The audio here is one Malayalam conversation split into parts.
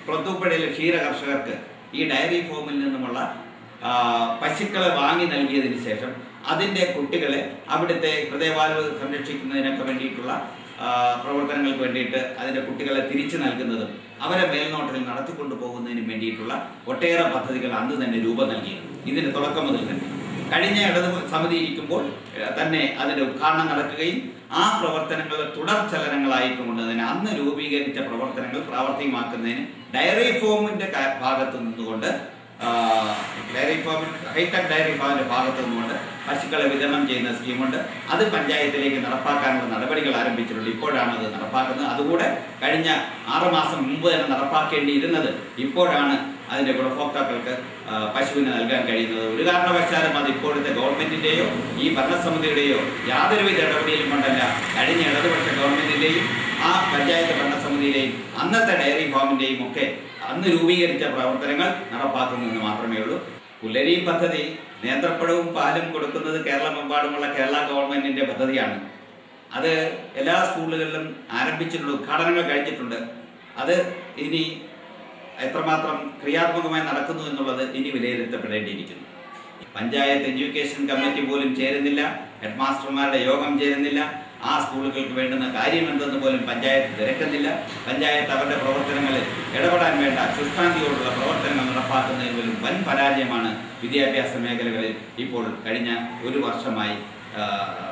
കുളത്തൂപ്പുഴയിലെ ക്ഷീര കർഷകർക്ക് ഈ ഡയറി ഫോമിൽ നിന്നുമുള്ള ആ, പശുക്കളെ വാങ്ങി നൽകിയതിന് ശേഷം അതിൻ്റെ കുട്ടികളെ അവിടുത്തെ ഹൃദയവാൽവ് സംരക്ഷിക്കുന്നതിനൊക്കെ വേണ്ടിയിട്ടുള്ള ആ, പ്രവർത്തനങ്ങൾക്ക് വേണ്ടിയിട്ട് അതിൻ്റെ കുട്ടികളെ തിരിച്ചു നൽകുന്നതും അവരെ മേൽനോട്ടത്തിൽ നടത്തിക്കൊണ്ടു പോകുന്നതിനും വേണ്ടിയിട്ടുള്ള ഒട്ടേറെ പദ്ധതികൾ അന്ന് തന്നെ രൂപം നൽകിയിരുന്നു ഇതിന് തുടക്കം മുതൽ തന്നെ കഴിഞ്ഞ ഇടത് സമിതി ഇരിക്കുമ്പോൾ ഏഹ്, തന്നെ അതിന്റെ ഉദ്ഘാടനം നടക്കുകയും ആ പ്രവർത്തനങ്ങൾ തുടർ ചലനങ്ങളായിട്ട് കൊണ്ട് തന്നെ അന്ന് രൂപീകരിച്ച പ്രവർത്തനങ്ങൾ പ്രാവർത്തികമാക്കുന്നതിന് ഡയറി ഫോമിന്റെ ക- ഭാഗത്ത് നിന്നുകൊണ്ട് ആ, ഡയറി ഫോമിൽ ഹൈടെക് ഡയറി ഫാമിന്റെ ഭാഗത്ത് നിന്നുകൊണ്ട് പശുക്കളെ വിതരണം ചെയ്യുന്ന സ്കീമുണ്ട് അത് പഞ്ചായത്തിലേക്ക് നടപ്പാക്കാനുള്ള നടപടികൾ ആരംഭിച്ചിട്ടുണ്ട് ഇപ്പോഴാണ് അത് നടപ്പാക്കുന്നത് അതുകൂടെ കഴിഞ്ഞ ആറ് മാസം മുമ്പ് തന്നെ നടപ്പാക്കേണ്ടിയിരുന്നത് ഇപ്പോഴാണ് അതിന്റെ ഗുണഭോക്താക്കൾക്ക് ആ, പശുവിന് നൽകാൻ കഴിയുന്നത് ഒരു കാരണവശാലും അത് ഇപ്പോഴത്തെ ഗവൺമെന്റിന്റെയോ ഈ ഭരണസമിതിയുടെയോ യാതൊരുവിധ ഇടപെടലും കൊണ്ടല്ല കഴിഞ്ഞ ഇടതുപക്ഷ ഗവൺമെന്റിന്റെയും ആ പഞ്ചായത്ത് ഭരണസമിതിയിലെയും അന്നത്തെ ഡയറി ഫാമിന്റെയും ഒക്കെ അന്ന് രൂപീകരിച്ച പ്രവർത്തനങ്ങൾ നടപ്പാക്കുന്നതെന്ന് മാത്രമേ ഉള്ളൂ പുലരി പദ്ധതി നേന്ത്രപ്പഴവും പാലും കൊടുക്കുന്നത് കേരളമെമ്പാടുമുള്ള കേരള ഗവൺമെന്റിന്റെ പദ്ധതിയാണ് അത് എല്ലാ സ്കൂളുകളിലും ആരംഭിച്ചിട്ടുണ്ട് ഉദ്ഘാടനങ്ങൾ കഴിഞ്ഞിട്ടുണ്ട് അത് ഇനി എത്രമാത്രം ക്രിയാത്മകമായി നടക്കുന്നു എന്നുള്ളത് ഇനി വിലയിരുത്തപ്പെടേണ്ടിയിരിക്കുന്നു പഞ്ചായത്ത് എഡ്യൂക്കേഷൻ കമ്മിറ്റി പോലും ചേരുന്നില്ല ഹെഡ് മാസ്റ്റർമാരുടെ യോഗം ചേരുന്നില്ല ആ സ്കൂളുകൾക്ക് വേണ്ടുന്ന കാര്യം എന്തെന്ന് പോലും പഞ്ചായത്ത് തിരക്കുന്നില്ല പഞ്ചായത്ത് അവരുടെ പ്രവർത്തനങ്ങളിൽ ഇടപെടാൻ വേണ്ട ശുഷ്കാന്തിയോടുള്ള പ്രവർത്തനങ്ങൾ നടപ്പാക്കുന്നതിൽ പോലും വൻ പരാജയമാണ് വിദ്യാഭ്യാസ മേഖലകളിൽ ഇപ്പോൾ കഴിഞ്ഞ ഒരു വർഷമായി ആ,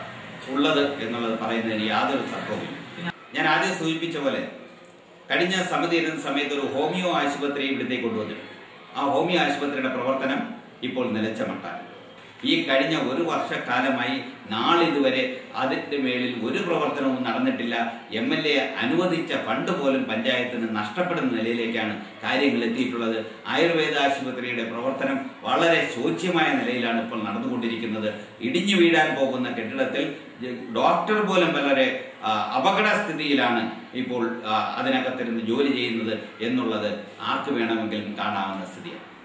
ഉള്ളത് എന്നുള്ളത് പറയുന്നതിന് യാതൊരു തർക്കവുമില്ല ഞാൻ ആദ്യം സൂചിപ്പിച്ച പോലെ കഴിഞ്ഞ സമിതി ഇരുന്ന സമയത്ത് ഒരു ഹോമിയോ ആശുപത്രി ഇവിടത്തേക്ക് കൊണ്ടുവന്നു ആ ഹോമിയോ ആശുപത്രിയുടെ പ്രവർത്തനം ഇപ്പോൾ നിലച്ച മട്ടാണ് ഈ കഴിഞ്ഞ ഒരു വർഷക്കാലമായി നാളിതുവരെ അതിൻ്റെ മേളിൽ ഒരു പ്രവർത്തനവും നടന്നിട്ടില്ല എം എൽ എ അനുവദിച്ച ഫണ്ട് പോലും പഞ്ചായത്തിന് നഷ്ടപ്പെടുന്ന നിലയിലേക്കാണ് കാര്യങ്ങൾ എത്തിയിട്ടുള്ളത് ആയുർവേദ ആശുപത്രിയുടെ പ്രവർത്തനം വളരെ ശോച്യമായ നിലയിലാണ് ഇപ്പോൾ നടന്നുകൊണ്ടിരിക്കുന്നത് ഇടിഞ്ഞു വീഴാൻ പോകുന്ന കെട്ടിടത്തിൽ ഡോക്ടർ പോലും വളരെ ആ, അപകടസ്ഥിതിയിലാണ് ഇപ്പോൾ ആ, അതിനകത്തിരുന്ന് ജോലി ചെയ്യുന്നത് എന്നുള്ളത് ആർക്ക് വേണമെങ്കിലും കാണാവുന്ന സ്ഥിതിയാണ്